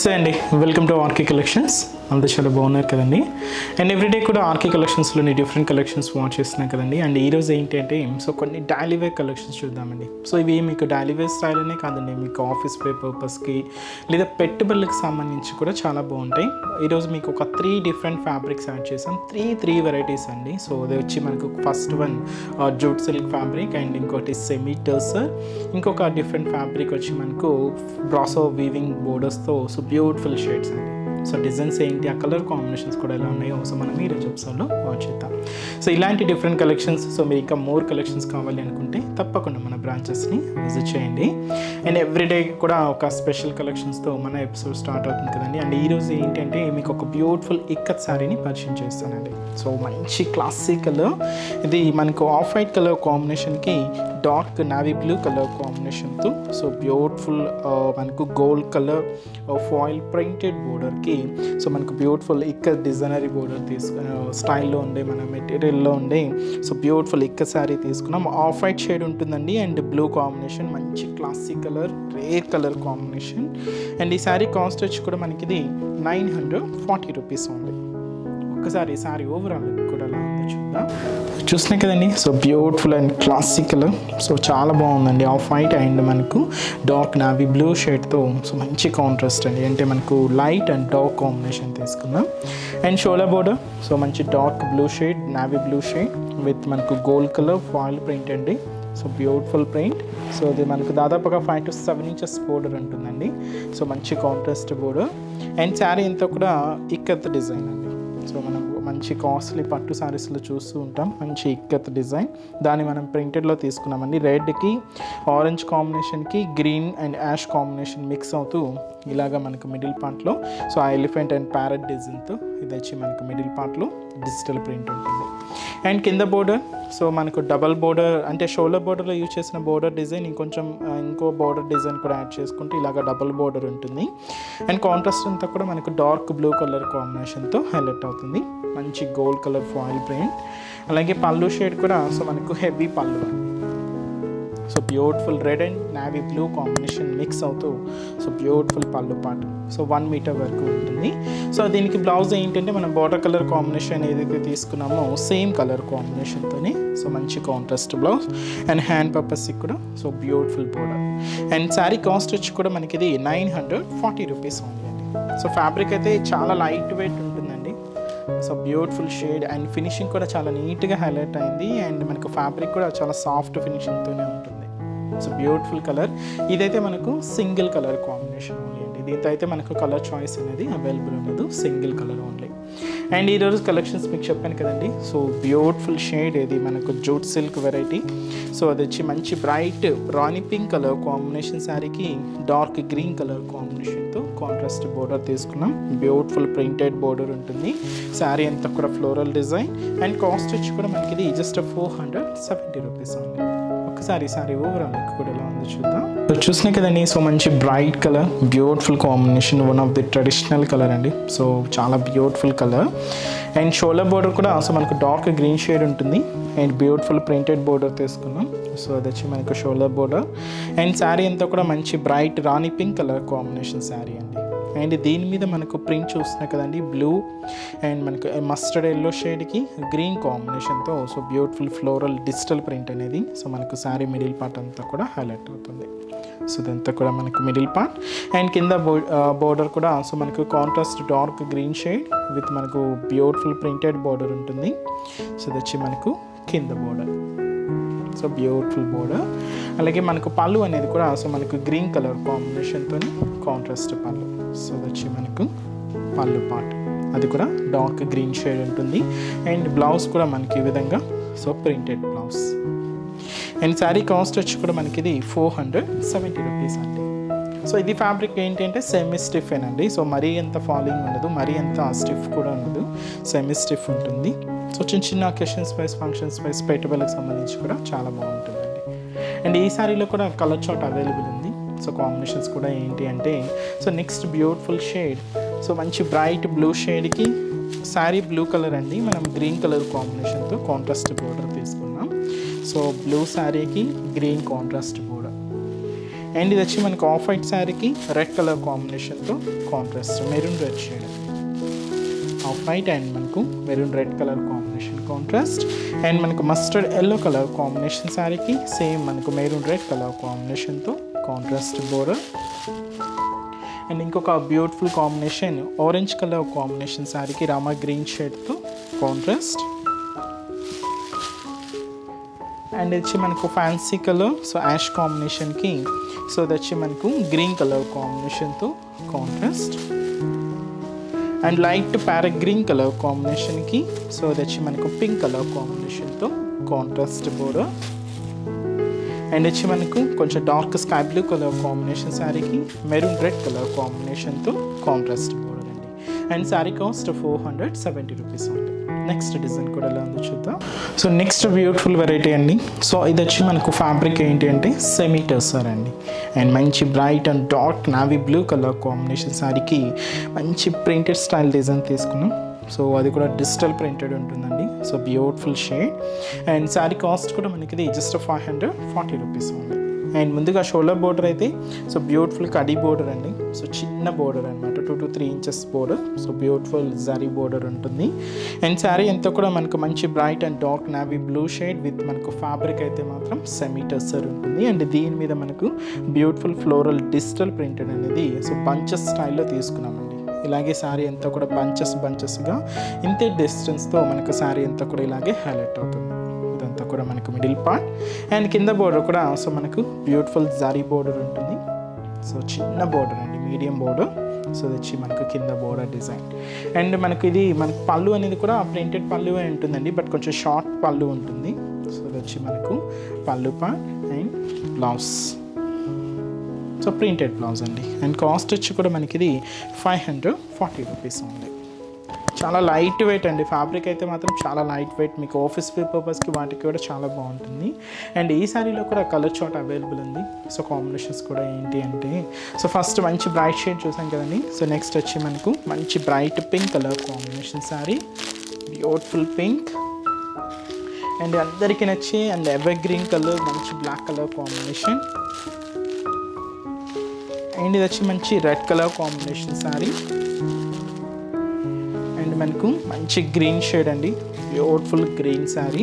నమస్తే అండి welcome to RK collections అందరూ చాలా బాగున్నారు కదండి అండ్ ఎవ్రీడే కూడా ఆర్కే కలెక్షన్స్లోని డిఫరెంట్ కలెక్షన్స్ వాచ్ చేస్తున్నాం కదండి అండ్ ఈరోజు ఏంటి అంటే సో కొన్ని డైలీ వేర్ కలెక్షన్స్ చూద్దామండి సో ఇవి మీకు డైలీ వేర్ స్టైల్ అనే కాదండి మీకు ఆఫీస్ వే పర్పస్కి లేదా పెట్టుబడులకు సంబంధించి కూడా చాలా బాగుంటాయి ఈరోజు మీకు ఒక త్రీ డిఫరెంట్ ఫ్యాబ్రిక్స్ యాడ్ చేసాం త్రీ త్రీ వెరైటీస్ అండి సో అది వచ్చి మనకు first one jute silk fabric and ఇంకోటి సెమీ టర్సర్ ఇంకొక డిఫరెంట్ ఫ్యాబ్రిక్ వచ్చి మనకు బ్రాసో వీవింగ్ బోర్డర్స్తో సో బ్యూటిఫుల్ షేడ్స్ అండి సో డిజైన్స్ ఏంటి ఆ కలర్ కాంబినేషన్స్ కూడా ఎలా ఉన్నాయో సో మనం ఈరోజు ఎపిసోడ్లో వాచ్ చేద్దాం సో ఇలాంటి డిఫరెంట్ కలెక్షన్స్ సో మీరు ఇంకా మోర్ కలెక్షన్స్ కావాలి అనుకుంటే తప్పకుండా మన బ్రాంచెస్ని విజిట్ చేయండి అండ్ ఎవ్రీడే కూడా ఒక స్పెషల్ కలెక్షన్స్తో మన ఎపిసోడ్ స్టార్ట్ అవుతుంది కదండి అండ్ ఈరోజు ఏంటంటే మీకు ఒక బ్యూటిఫుల్ ఇక్కత్ శారీని పరిచయం చేస్తానండి సో మంచి క్లాసిక్ కలర్ ఇది మనకు ఆఫ్ వైట్ కలర్ కాంబినేషన్కి డార్క్ నావీ బ్లూ కలర్ కాంబినేషన్తో సో బ్యూటిఫుల్ మనకు గోల్డ్ కలర్ ఫాయిల్ ప్రింటెడ్ బోర్డర్కి సో మనకు బ్యూటిఫుల్ ఇక్క డిజైనరీ బోర్డర్ తీసుకుని స్టైల్లో ఉండే మన మెటీరియల్లో ఉండే సో బ్యూటిఫుల్ ఇక్క శారీ తీసుకున్నాం ఆఫ్ వైట్ షేడ్ ఉంటుందండి అండ్ బ్లూ కాంబినేషన్ మంచి classic colour rare colour combination and ఈ శారీ కాస్ట్ వచ్చి కూడా మనకి ఇది నైన్ హండ్రెడ్ ఫార్టీ రూపీస్ ఉంది ఒక్కసారి ఈ సారీ ఓవరాల్ కూడా ఎలా ఉందో చూద్దాం చూసినాయి కదండి so beautiful and classic colour so చాలా బాగుందండి ఆఫ్ వైట్ అండ్ మనకు డార్క్ నావీ బ్లూ షేడ్తో సో మంచి కాంట్రాస్ట్ అండి అంటే మనకు లైట్ అండ్ డార్క్ కాంబినేషన్ తీసుకుందాం అండ్ షోలా బోర్డర్ సో మంచి dark blue shade navy blue shade with మనకు గోల్డ్ కలర్ ఫాయిల్ ప్రింట్ అండి సో బ్యూటిఫుల్ ప్రింట్ సో ఇది మనకు దాదాపుగా five to seven inches border ఉంటుందండి సో మంచి కాంట్రాస్ట్ బోర్డర్ అండ్ శారీ అంతా కూడా ఇక్కత్ డిజైన్ అండి సో మనం మంచి కాస్ట్లీ పట్టు శారీస్లో చూస్తూ ఉంటాం మంచి ఇక్కత్ డిజైన్ దాన్ని మనం ప్రింటెడ్లో తీసుకున్నామండి రెడ్కి ఆరెంజ్ కాంబినేషన్కి green and ash combination mix అవుతూ ఇలాగా మనకు మిడిల్ పార్ట్లో సో ఆ ఎలిఫెంట్ అండ్ ప్యారెట్ డిజైన్తో ఇది వచ్చి మనకు మిడిల్ పార్ట్లో డిజిటల్ ప్రింట్ ఉంటుంది అండ్ కింద బోర్డర్ సో మనకు డబల్ బోర్డర్ అంటే షోలర్ బోర్డర్లో యూజ్ చేసిన బోర్డర్ డిజైన్ ఇంకొంచెం ఆ, ఇంకో బోర్డర్ డిజైన్ కూడా యాడ్ చేసుకుంటే ఇలాగ డబల్ బోర్డర్ ఉంటుంది అండ్ కాంట్రాస్ట్ అంతా కూడా మనకు డార్క్ బ్లూ కలర్ కాంబినేషన్తో హైలైట్ అవుతుంది మంచి గోల్డ్ కలర్ ఫాయిల్ ప్రింట్ అలాగే పళ్ళు షేడ్ కూడా సో మనకు heavy pallu so beautiful red and navy blue combination mix అవుతూ సో బ్యూటిఫుల్ పళ్ళు పాటు సో వన్ మీటర్ వరకు ఉంటుంది సో దీనికి బ్లౌజ్ ఏంటంటే మనం బార్డర్ కలర్ కాంబినేషన్ ఏదైతే తీసుకున్నామో సేమ్ కలర్ కాంబినేషన్తోనే సో మంచి కాంట్రాస్ట్ బ్లౌజ్ అండ్ హ్యాండ్ పర్పస్కి కూడా so beautiful border and sari cost వచ్చి కూడా మనకి ఇది నైన్ హండ్రెడ్ ఫార్టీ రూపీస్ ఉంది అండి సో ఫ్యాబ్రిక్ అయితే చాలా లైట్ వెయిట్ ఉంటుందండి so beautiful shade and finishing కూడా చాలా నీట్గా హైలైట్ అయింది అండ్ మనకు ఫ్యాబ్రిక్ కూడా చాలా సాఫ్ట్ ఫినిషింగ్తోనే ఉంటుంది సో బ్యూటిఫుల్ కలర్ ఇదైతే మనకు సింగిల్ కలర్ కాంబినేషన్ ఓన్లీ అండి దీంతో అయితే మనకు కలర్ చాయిస్ అనేది అవైలబుల్ ఉండదు సింగిల్ కలర్ ఓన్లీ అండ్ ఈరోజు కలెక్షన్స్ మీకు చెప్పాను కదండి సో బ్యూటిఫుల్ షేడ్ ఇది మనకు జూట్ సిల్క్ వెరైటీ సో అది వచ్చి మంచి bright rani pink colour combination శారీకి డార్క్ గ్రీన్ కలర్ కాంబినేషన్తో కాంట్రాస్ట్ బోర్డర్ తీసుకున్నాం బ్యూటిఫుల్ ప్రింటెడ్ బోర్డర్ ఉంటుంది శారీ అంతా కూడా ఫ్లోరల్ డిజైన్ అండ్ కాస్ట్ వచ్చి కూడా మనకి ఇది just four hundred seventy rupees ఉంది ఒకసారి సారీ ఓవరాల్ లుక్ కూడా ఎలా ఉందో చూద్దాం సో చూసినా కదండి సో మంచి bright colour beautiful combination one of the traditional colour అండి సో చాలా beautiful colour and shoulder border కూడా సో మనకు డార్క్ గ్రీన్ షేడ్ ఉంటుంది అండ్ బ్యూటిఫుల్ ప్రింటెడ్ బోర్డర్ తీసుకున్నాం సో అది వచ్చి మనకు షోలర్ బోర్డర్ అండ్ శారీ అంతా కూడా మంచి bright rani pink colour combination sari అండి అండ్ దీని మీద మనకు ప్రింట్ చూస్తున్నాయి కదండి బ్లూ అండ్ మనకు మస్టర్డ్ ఎల్లో షేడ్కి గ్రీన్ కాంబినేషన్తో so beautiful floral digital print అనేది సో మనకు శారీ మిడిల్ పార్ట్ అంతా కూడా హైలైట్ అవుతుంది సో ఇదంతా కూడా మనకు మిడిల్ పార్ట్ అండ్ కింద బో బోర్డర్ కూడా సో మనకు contrast dark green shade with మనకు బ్యూటిఫుల్ ప్రింటెడ్ బోర్డర్ ఉంటుంది సో ఇది వచ్చి మనకు కింద బోర్డర్ సో బ్యూటిఫుల్ బోర్డర్ అలాగే మనకు పళ్ళు అనేది కూడా సో మనకు గ్రీన్ కలర్ కాంబినేషన్తో కాంట్రాస్ట్ పళ్ళు సో అది వచ్చి మనకు పళ్ళు పార్ట్ అది కూడా డార్క్ గ్రీన్ షేడ్ ఉంటుంది అండ్ బ్లౌజ్ కూడా మనకి ఈ విధంగా so printed blouse and sari cost వచ్చి కూడా మనకి ఇది ఫోర్ హండ్రెడ్ సెవెంటీ రూపీస్ అండి సో ఇది ఫ్యాబ్రిక్ ఏంటంటే సెమీ స్టిఫ్ అండి సో మరీ ఎంత ఫాలింగ్ ఉండదు మరీ ఎంత స్టిఫ్ కూడా ఉండదు సెమీ స్టిఫ్ ఉంటుంది సో చిన్న చిన్న అకేషన్స్ వైస్ ఫంక్షన్స్ వైస్ పెట్టుబడులకు సంబంధించి కూడా చాలా బాగుంటుందండి అండ్ ఈ శారీలో కూడా కలర్ చాట్ అవైలబుల్ ఉంది సో కాంబినేషన్స్ కూడా ఏంటి అంటే so next beautiful shade so మంచి బ్రైట్ బ్లూ షేడ్కి శారీ బ్లూ కలర్ అండి మనం గ్రీన్ కలర్ కాంబినేషన్తో కాంట్రాస్ట్ బోర్డర్ తీసుకున్నాం సో బ్లూ శారీకి గ్రీన్ కాంట్రాస్ట్ బోర్డర్ అండ్ ఇది వచ్చి మనకు ఆఫ్ వైట్ శారీకి రెడ్ కలర్ కాంబినేషన్తో contrast maroon red shade off white and మనకు maroon red colour combination contrast and మనకు మస్టర్డ్ ఎల్లో కలర్ కాంబినేషన్ శారీకి సేమ్ మనకు మెరూన్ రెడ్ కలర్ కాంబినేషన్తో కాంట్రాస్ట్ బోర్డర్ అండ్ ఇంకొక beautiful combination orange colour combination శారీకి Rama green షేడ్తో contrast and వచ్చి మనకు ఫ్యాన్సీ కలర్ సో యాష్ కాంబినేషన్కి సో అది వచ్చి మనకు గ్రీన్ కలర్ కాంబినేషన్తో contrast and light parrot green colour కాంబినేషన్కి సో అది వచ్చి మనకు పింక్ కలర్ కాంబినేషన్తో కాంట్రాస్ట్ బోర్డర్ అండ్ వచ్చి మనకు కొంచెం dark sky blue colour combination శారీకి మెరూన్ రెడ్ కలర్ కాంబినేషన్తో కాంట్రాస్ట్ బోర్డర్ అండి and sari cost four hundred seventy rupees ఉంది నెక్స్ట్ డిజైన్ కూడా ఎలా ఉందో చూద్దాం సో నెక్స్ట్ బ్యూటిఫుల్ వెరైటీ అండి సో ఇది వచ్చి మనకు ఫ్యాబ్రిక్ ఏంటి అంటే సెమీ టెసర్ అండి అండ్ మంచి bright and dark navy blue colour combination శారీకి మంచి ప్రింటెడ్ స్టైల్ డిజైన్ తీసుకున్నాం సో అది కూడా డిజిటల్ ప్రింటెడ్ ఉంటుందండి so beautiful shade and sari cost కూడా మనకి ఇది just five hundred forty rupees ఉంది అండ్ ముందుగా షోల్డర్ బోర్డర్ అయితే సో బ్యూటిఫుల్ కడీ బోర్డర్ అండి సో చిన్న బోర్డర్ అనమాట two to three inches border so beautiful zari border ఉంటుంది అండ్ శారీ అంతా కూడా మనకు మంచి bright and dark navy blue shade with మనకు ఫ్యాబ్రిక్ అయితే మాత్రం సెమీ టెస్సర్ ఉంటుంది అండ్ దీని మీద మనకు బ్యూటిఫుల్ ఫ్లోరల్ డిజిటల్ ప్రింటెడ్ అనేది సో బంచెస్ స్టైల్లో తీసుకున్నామండి ఇలాగే శారీ అంతా కూడా బంచెస్ బంచెస్గా ఇంతే డిస్టెన్స్తో మనకు శారీ అంతా కూడా ఇలాగే హైలైట్ అవుతుంది ఇదంతా కూడా మనకు మిడిల్ పార్ట్ అండ్ కింద బోర్డర్ కూడా సో మనకు బ్యూటిఫుల్ జారీ బోర్డర్ ఉంటుంది సో చిన్న బోర్డర్ అండి మీడియం బోర్డర్ సో ఇది వచ్చి మనకు కింద బోర్డర్ డిజైన్ అండ్ మనకు ఇది మనకు పళ్ళు అనేది కూడా ప్రింటెడ్ పళ్ళు ఉంటుందండి బట్ కొంచెం షార్ట్ పళ్ళు ఉంటుంది సో ఇది వచ్చి మనకు పళ్ళు part and blouse so printed blouse అండి అండ్ కాస్ట్ వచ్చి కూడా మనకి ఇది ఫైవ్ హండ్రెడ్ ఫార్టీ రూపీస్ ఉంది చాలా లైట్ వెయిట్ అండి ఫ్యాబ్రిక్ అయితే మాత్రం చాలా లైట్ వెయిట్ మీకు ఆఫీస్ వేర్ పర్పస్కి వాటికి కూడా చాలా బాగుంటుంది అండ్ ఈ సారీలో కూడా కలర్ చాట్ అవైలబుల్ ఉంది సో కాంబినేషన్స్ కూడా ఏంటి అంటే సో ఫస్ట్ మంచి బ్రైట్ షేడ్ చూసాం కదండి సో నెక్స్ట్ వచ్చి మనకు మంచి bright pink colour combination sari beautiful pink and అందరికీ నచ్చి అండ్ ఎవర్ గ్రీన్ కలర్ మంచి బ్లాక్ కలర్ కాంబినేషన్ అండ్ ఇది వచ్చి మంచి red colour combination sari and మనకు మంచి గ్రీన్ షేడ్ అండి బ్యూటిఫుల్ గ్రీన్ శారీ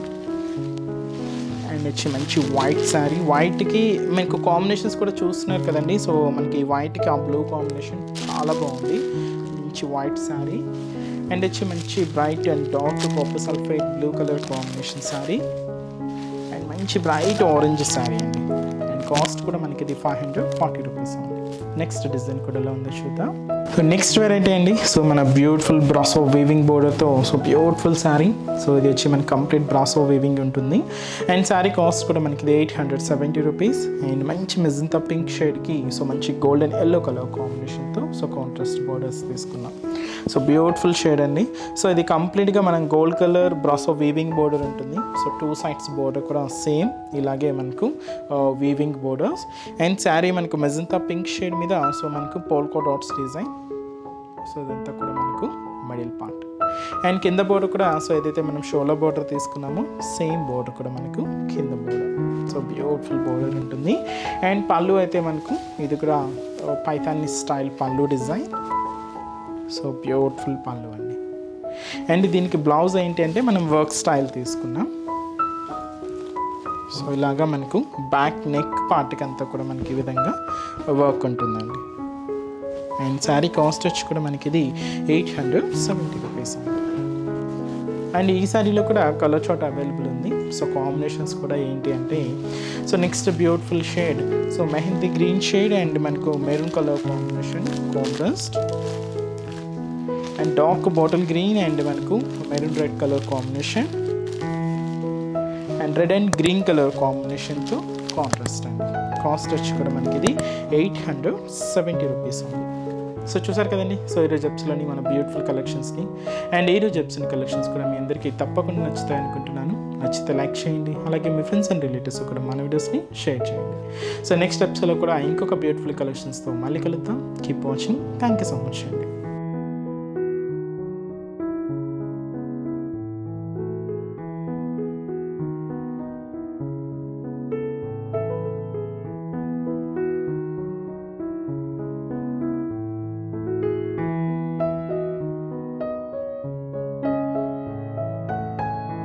అండ్ వచ్చి మంచి వైట్ శారీ వైట్కి మనకు కాంబినేషన్స్ కూడా చూస్తున్నారు కదండి సో మనకి వైట్కి ఆ బ్లూ కాంబినేషన్ చాలా బాగుంది మంచి వైట్ శారీ అండ్ వచ్చి మంచి bright and dark copper sulphate blue colour combination sari and మంచి బ్రైట్ ఆరెంజ్ శారీ అండి అండ్ కాస్ట్ కూడా మనకి ఇది ఫైవ్ హండ్రెడ్ ఫార్టీ రూపీస్ ఉంది నెక్స్ట్ డిజైన్ కూడా ఎలా ఉందో చూద్దాం సో నెక్స్ట్ వెరైటీ అండి సో మన బ్యూటిఫుల్ బ్రాసో వీవింగ్ బోర్డర్తో సో బ్యూటిఫుల్ శారీ సో ఇది వచ్చి మనకి కంప్లీట్ బ్రాసో వీవింగ్ ఉంటుంది అండ్ శారీ కాస్ట్ కూడా మనకి ఇది eight hundred seventy rupees and మంచి మెజంతా పింక్ షేడ్కి సో మంచి గోల్డెన్ ఎల్లో కలర్ కాంబినేషన్తో సో కాంట్రాస్ట్ బోర్డర్స్ తీసుకున్నాం సో బ్యూటిఫుల్ షేడ్ అండి సో ఇది కంప్లీట్గా మనం gold colour brasso weaving border ఉంటుంది సో టూ సైడ్స్ బోర్డర్ కూడా సేమ్ ఇలాగే మనకు వీవింగ్ బోర్డర్స్ అండ్ శారీ మనకు మెజంతా పింక్ షేడ్ మీద సో మనకు పోల్కో డాట్స్ డిజైన్ సో ఇదంతా కూడా మనకు మిడిల్ పార్ట్ అండ్ కింద బోర్డర్ కూడా సో ఏదైతే మనం షోలో బోర్డర్ తీసుకున్నామో సేమ్ బోర్డర్ కూడా మనకు కింద బోర్డర్ సో బ్యూటిఫుల్ బోర్డర్ ఉంటుంది అండ్ పళ్ళు అయితే మనకు ఇది కూడా పైథాన్ని స్టైల్ పళ్ళు డిజైన్ సో బ్యూటిఫుల్ పళ్ళు అండి అండ్ దీనికి బ్లౌజ్ ఏంటి అంటే మనం వర్క్ స్టైల్ తీసుకున్నాం సో ఇలాగా మనకు బ్యాక్ నెక్ పార్ట్కి అంతా కూడా మనకి ఈ విధంగా వర్క్ ఉంటుందండి అండ్ శారీ కాస్ట్ వచ్చి కూడా మనకి ఇది eight hundred seventy rupees and ఈ శారీలో కూడా కలర్ చాట్ అవైలబుల్ ఉంది సో కాంబినేషన్స్ కూడా ఏంటి అంటే so next beautiful shade so mehndi green shade and మనకు maroon colour combination contrast and dark bottle green and మనకు maroon red colour combination and red and green colour కాంబినేషన్తో contrast అండి cost వచ్చి కూడా మనకి ఇది ఎయిట్ హండ్రెడ్ సెవెంటీ రూపీస్ ఉంది so చూసారు కదండి సో ఈరోజు ఎప్స్లోని మన బ్యూటిఫుల్ కలెక్షన్స్ని అండ్ ఈరోజు ఎప్సిన కలెక్షన్స్ కూడా మీ అందరికీ తప్పకుండా నచ్చుతాయి అనుకుంటున్నాను నచ్చితే లైక్ చేయండి అలాగే మీ ఫ్రెండ్స్ అండ్ రిలేటివ్స్ కూడా మన వీడియోస్ని షేర్ చేయండి సో నెక్స్ట్ ఎప్స్లో కూడా ఇంకొక బ్యూటిఫుల్ కలెక్షన్స్తో మళ్ళీ కలుద్దాం keep watching thank you so much అండి